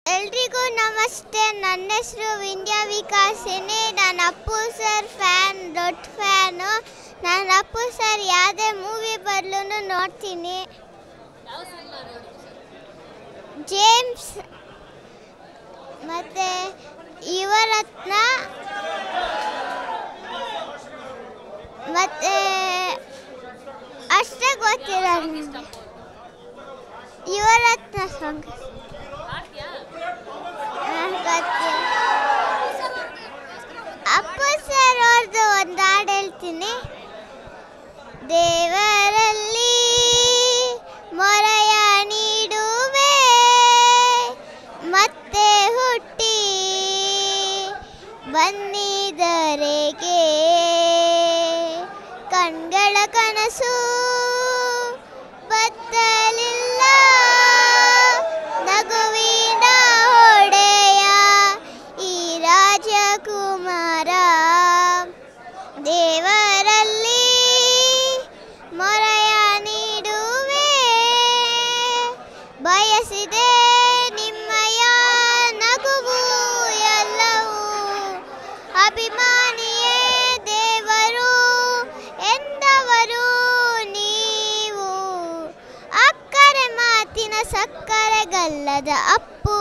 ಎಲ್ರಿಗೂ ನಮಸ್ತೆ ನನ್ನ ಹೆಸರು ವಿಂಧ್ಯ ವಿಕಾಸಿನಿ ನಾನು ಅಪ್ಪು ಸರ್ ಫ್ಯಾನ್ ದೊಡ್ಡ ಫ್ಯಾನು ನಾನು ಅಪ್ಪು ಸರ್ ಯಾವುದೇ ಮೂವಿ ಬದಲು ನೋಡ್ತೀನಿ ಜೇಮ್ಸ್ ಮತ್ತು ಯುವರತ್ನ ಮತ್ತು ಅಷ್ಟೇ ಗೊತ್ತಿರೋದು ಯುವರತ್ನ ಸಾಂಗ್ ಅಪ್ಪು ಸರ್ ಅವ್ರದ್ದು ಒಂದು ಹಾಡು ಹೇಳ್ತೀನಿ ದೇವರಲ್ಲಿ ಮೊರೆಯ ನೀಡುವೆ ಮತ್ತೆ ಹುಟ್ಟಿ ಬಂದಿದರೆಗೆ ಕಣ್ಗಳ ಕನಸು ಬತ್ತಲಿಲ್ಲ ನಗುವಿನ ಹೊಡೆಯ ಈ ರಾಜಕುಮಾರ ದೇವರಲ್ಲಿ ಮೊರೆಯ ನೀಡುವೆ ಬಯಸಿದೆ ನಿಮ್ಮಯ ನಗುವು ಎಲ್ಲವೂ ಅಭಿಮಾನಿಯೇ ದೇವರು ಎಂದವರು ನೀವು ಅಕ್ಕರೆ ಮಾತಿನ ಸಕ್ಕರೆಗಲ್ಲದ ಅಪ್ಪು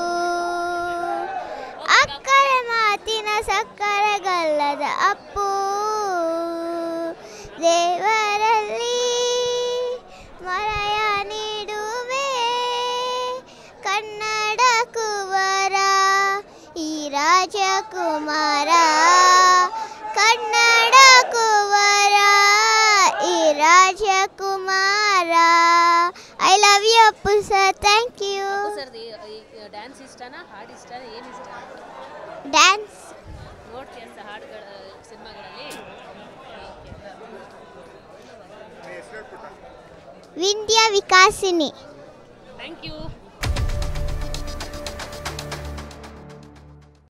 ಅಕ್ಕರೆ ಮಾತಿನ ಸಕ್ಕರೆಗಲ್ಲದ ಅಪ್ಪು ದೇವರಲ್ಲಿ ಮರಯ ನೀಡುವೆ ಕನ್ನಡ ಕುವರ ಈ ರಾಜಕುಮಾರ ಕನ್ನಡ ಕುವರ ಈ Rajakumara I love you Appu sir thank you sir dance ಇಷ್ಟನಾ ಹಾಡು ಇಷ್ಟ ಏನು ಇಷ್ಟ ಡ್ಯಾನ್ಸ್ ನೋಡ್ತೀಯ ಸರ್ ಹಾಡುಗಳ ಸಿನಿಮಾಗಳಲ್ಲಿ ವಿಂಧ್ಯ ವಿಕಾಸಿನಿ ಥ್ಯಾಂಕ್ ಯು